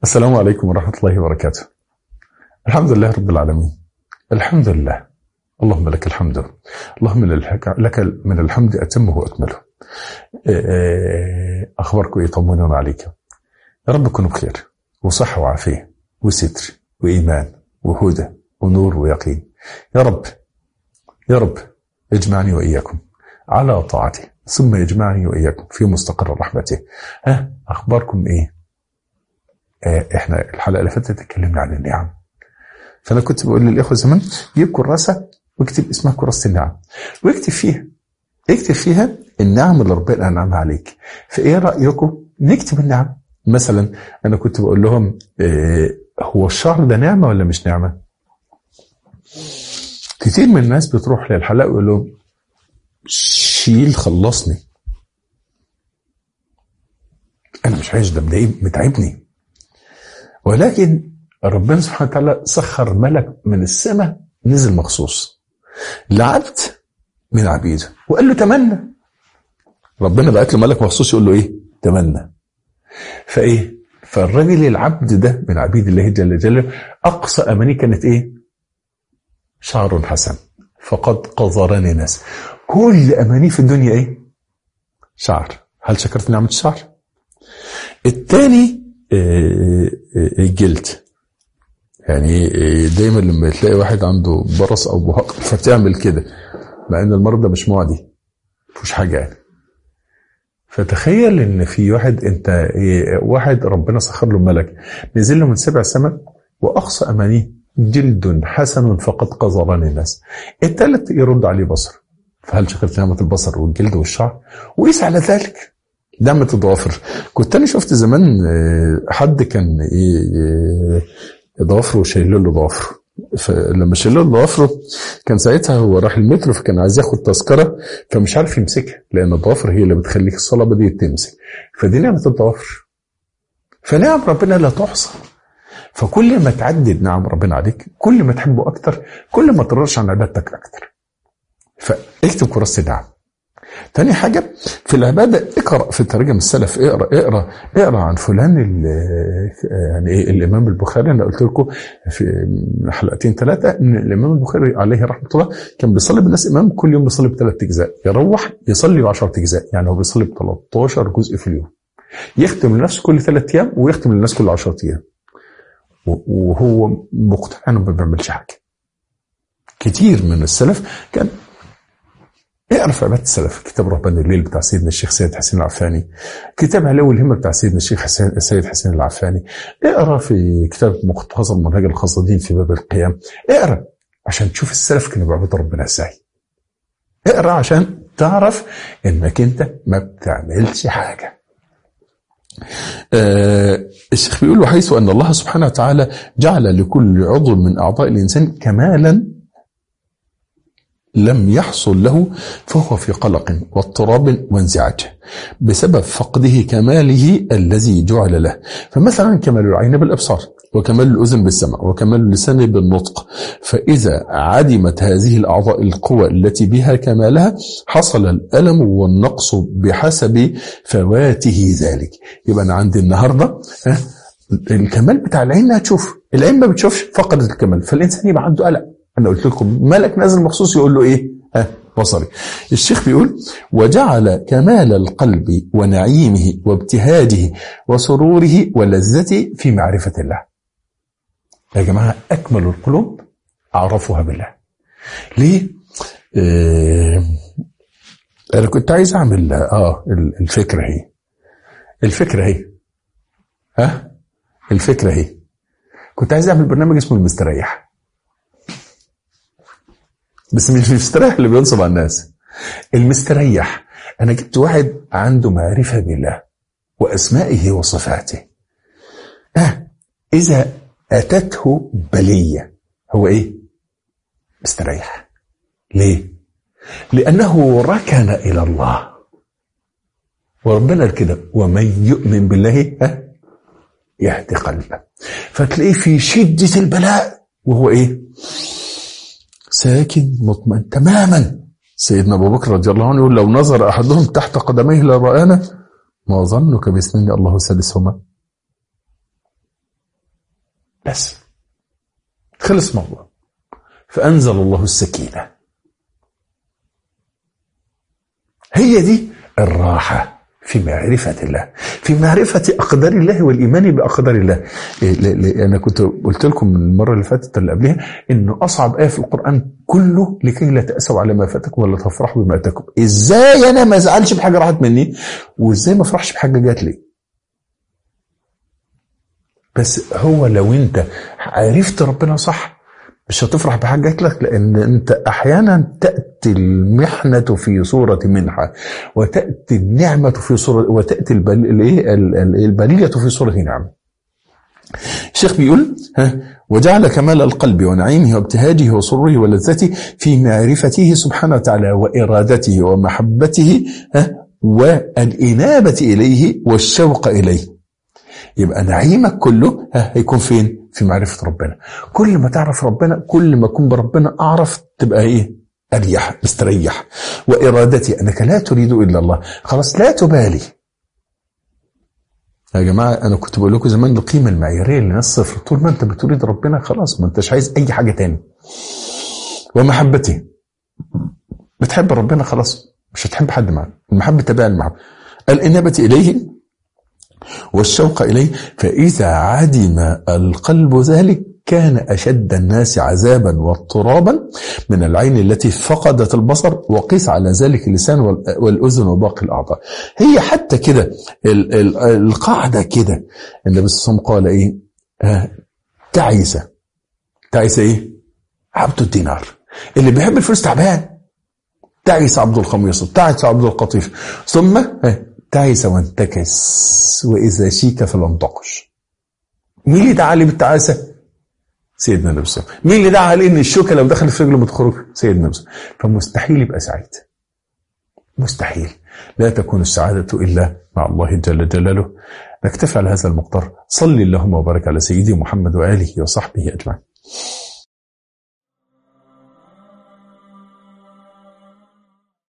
السلام عليكم ورحمة الله وبركاته الحمد لله رب العالمين الحمد لله اللهم لك الحمد اللهم لك من الحمد أتمه وأكمله أخباركم إيه طمنون عليك يا رب كونوا بخير وصحة وعافية وستر وإيمان وهدى ونور ويقين يا رب يا رب اجمعني وإياكم على طاعته ثم يجمعني وإياكم في مستقر رحمته ها أخباركم إيه احنا الحلقه اللي فاتت اتكلمنا عن النعم فانا كنت بقول للاخوه زمان جيب كراسه واكتب اسمها كراسه النعم واكتب فيها اكتب فيها النعم اللي ربنا انعمها عليك فايه رايكم نكتب النعم مثلا انا كنت بقول لهم اه هو الشهر ده نعمه ولا مش نعمه كتير من الناس بتروح للحلاق ويقول لهم شيل خلصني انا مش عايش ده متعبني ولكن ربنا سبحانه وتعالى سخر ملك من السماء نزل مخصوص لعبد من عبيده وقال له تمنى ربنا بعت له ملك مخصوص يقول له ايه تمنى فايه فالراجل العبد ده من عبيد الله جل جلاله اقصى امانيه كانت ايه شعر حسن فقد قذرني ناس كل امانيه في الدنيا ايه شعر هل شكرت نعمه الشعر الثاني الجلد يعني دايما لما تلاقي واحد عنده برص او بهاق فتعمل كده مع ان المرض ده مش معدي مفيش حاجه يعني فتخيل ان في واحد انت واحد ربنا سخر له ملك نزل له من سبع سماء واقصى امانيه جلد حسن فقد قذرني الناس الثالث يرد عليه بصر فهل شكرت نعمه البصر والجلد والشعر وقيس على ذلك نعمة الضوافر كنت انا شفت زمان حد كان ضوافره شايل له ضوافره فلما شايل له ضوافره كان ساعتها هو راح المترو فكان عايز ياخد تذكره فمش عارف يمسكها لان الضوافر هي اللي بتخليك الصلاه بدات تمسك فدي نعمه الضوافر فنعم ربنا لا تحصى فكل ما تعدد نعم ربنا عليك كل ما تحبه اكتر كل ما ترش عن عبادتك اكتر فاكتب كراسه نعم تاني حاجة في العبادة اقرأ في ترجم السلف اقرأ اقرأ اقرأ عن فلان يعني ايه الإمام البخاري أنا قلت لكم في حلقتين ثلاثة إن الإمام البخاري عليه رحمة الله كان بيصلي بالناس إمام كل يوم بيصلي بثلاث أجزاء يروح يصلي 10 أجزاء يعني هو بيصلي ب 13 جزء في اليوم يختم لنفسه كل ثلاث أيام ويختم للناس كل 10 أيام وهو مقتنع إنه ما بيعملش حاجة كتير من السلف كان اقرا في عباده السلف كتاب رهبان الليل بتاع سيدنا الشيخ سيد حسين العفاني كتاب علو الهمه بتاع سيدنا الشيخ حسين سيد حسين العفاني اقرا في كتاب مختصر منهج الخاصدين في باب القيام اقرا عشان تشوف السلف كانوا بيعبدوا ربنا ازاي اقرا عشان تعرف انك انت ما بتعملش حاجه آه الشيخ بيقول وحيث ان الله سبحانه وتعالى جعل لكل عضو من اعضاء الانسان كمالا لم يحصل له فهو في قلق واضطراب وانزعاج بسبب فقده كماله الذي جعل له فمثلا كمال العين بالابصار وكمال الاذن بالسمع وكمال اللسان بالنطق فاذا عدمت هذه الاعضاء القوى التي بها كمالها حصل الالم والنقص بحسب فواته ذلك يبقى انا عندي النهارده الكمال بتاع العين هتشوف العين ما بتشوفش فقدت الكمال فالانسان يبقى عنده قلق انا قلت لكم ملك نازل مخصوص يقول له ايه ها بصري الشيخ بيقول وجعل كمال القلب ونعيمه وابتهاجه وسروره ولذته في معرفة الله يا جماعة أكمل القلوب أعرفها بالله ليه آه أنا كنت عايز أعمل آه الفكرة هي الفكرة هي ها الفكرة هي كنت عايز أعمل برنامج اسمه المستريح بس مش المستريح اللي بينصب على الناس المستريح انا جبت واحد عنده معرفه بالله واسمائه وصفاته آه اذا اتته بليه هو ايه مستريح ليه لانه ركن الى الله وربنا كده ومن يؤمن بالله ها يهدي قلبه فتلاقيه في شده البلاء وهو ايه ساكن مطمئن تماما سيدنا ابو بكر رضي الله عنه يقول لو نظر احدهم تحت قدميه لرآنا ما ظنك باثنين الله ثالثهما بس خلص موضوع فأنزل الله السكينة هي دي الراحة في معرفة الله في معرفة أقدار الله والإيمان بأقدار الله أنا كنت قلت لكم من المرة اللي فاتت اللي قبلها إنه أصعب آية في القرآن كله لكي لا تأسوا على ما فاتكم ولا تفرحوا بما أتاكم إزاي أنا ما أزعلش بحاجة راحت مني وإزاي ما أفرحش بحاجة جات لي بس هو لو أنت عرفت ربنا صح مش هتفرح بحاجة جات لك لأن أنت أحيانا تأتي المحنة في صورة منحة وتأتي النعمة في صورة وتأتي البلية في صورة نعمة الشيخ بيقول ها وجعل كمال القلب ونعيمه وابتهاجه وسروره ولذته في معرفته سبحانه وتعالى وإرادته ومحبته ها والإنابة إليه والشوق إليه يبقى نعيمك كله ها هيكون فين؟ في معرفة ربنا كل ما تعرف ربنا كل ما أكون بربنا أعرف تبقى إيه أريح مستريح وإرادتي أنك لا تريد إلا الله خلاص لا تبالي يا جماعة أنا كنت بقول لكم زمان القيمة المعيارية للناس صفر طول ما أنت بتريد ربنا خلاص ما أنتش عايز أي حاجة تاني ومحبتي بتحب ربنا خلاص مش هتحب حد معاه المحبة تبع المحبة الإنابة إليه والشوق إليه فإذا عدم القلب ذلك كان أشد الناس عذابا واضطرابا من العين التي فقدت البصر وقيس على ذلك اللسان والأذن وباقي الأعضاء هي حتى كده القاعدة كده النبي صلى الله عليه وسلم قال إيه آه تعيسة تعيسة إيه عبد الدينار اللي بيحب الفلوس تعبان تعيس عبد الخميصة تعيس عبد القطيف ثم آه تعس وانتكس وإذا شيك فلم تقش مين اللي دعا لي بالتعاسة؟ سيدنا النبي صلى الله عليه وسلم مين اللي دعا لي ان الشوكة لو دخلت في رجله ما تخرج؟ سيدنا النبي صلى الله عليه وسلم فمستحيل يبقى سعيد مستحيل لا تكون السعادة إلا مع الله جل جلاله نكتفي على هذا المقدار صلي اللهم وبارك على سيدي محمد وآله وصحبه أجمعين